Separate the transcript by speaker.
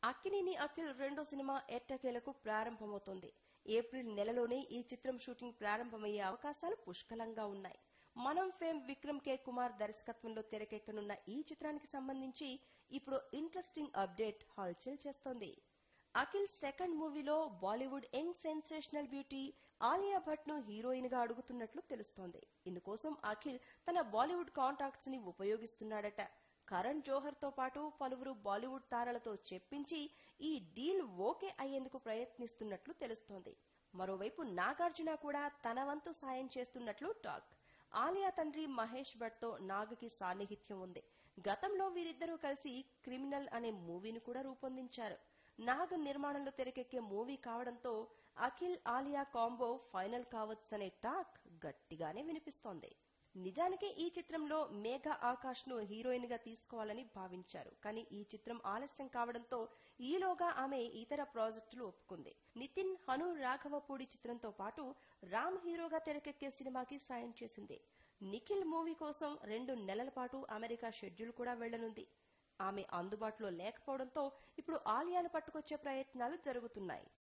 Speaker 1: అక్కినేని అఖిల్ రెండో సినిమా ఎట్టకేలకు ప్రారంభమవుతోంది ఏప్రిల్ నెలలోనే ఈ చిత్రం షూటింగ్ ప్రారంభమయ్యే అవకాశాలు పుష్కలంగా ఉన్నాయి మనం ఫేమ్ విక్రమ్ కే కుమార్ దర్శకత్వంలో తెరకెక్కనున్న ఈ చిత్రానికి సంబంధించి ఇప్పుడు ఇంట్రెస్టింగ్ అప్డేట్ హల్చల్ చేస్తోంది అఖిల్ సెకండ్ మూవీలో Bollywood young sensational beauty Alia Bhatt ను హీరోయిన్ గా అడుగుతున్నట్లు తెలుస్తోంది ఇందుకోసం అఖిల్ తన బాలీవుడ్ కాంటాక్ట్స్ ని ఉపయోగిస్తున్నాడట కరణ్ జోహర్ తో పాటు పలువురు బాలీవుడ్ తారలతో చెప్పించి ఈ డీల్ ఓకే అయ్యేందుకు ప్రయత్నిస్తున్నట్లు తెలుస్తోంది మరోవైపు నాగార్జున కూడా తన వంతు సాయం చేస్తున్నట్లు టాక్ ఆలియా తండ్రి మహేష్ భట్ తో నాగ్కి సాన్నిహిత్యం ఉంది గతంలో వీరిద్దరూ కలిసి క్రిమినల్ అనే మూవీని కూడా రూపొందించారు నాగ్ నిర్మాణంలో తెరకెక్కే మూవీ కావడంతో అఖిల్ ఆలియా కాంబో ఫైనల్ కావచ్చనే టాక్ గట్టిగానే వినిపిస్తోంది నిజానికి ఈ చిత్రంలో మేఘ ఆకాష్ ను హీరోయిన్ గా తీసుకోవాలని భావించారు కానీ ఈ చిత్రం ఆలస్యం కావడంతో ఈలోగా ఆమె ఇతర ప్రాజెక్టులు ఒప్పుకుంది నితిన్ హను రాఘవపూడి చిత్రంతో పాటు రామ్ హీరోగా తెరకెక్కే సినిమాకి సాయం చేసింది నిఖిల్ మూవీ కోసం రెండు నెలల పాటు అమెరికా షెడ్యూల్ కూడా వెళ్లనుంది ఆమె అందుబాటులో లేకపోవడంతో ఇప్పుడు ఆలియాను పట్టుకొచ్చే ప్రయత్నాలు జరుగుతున్నాయి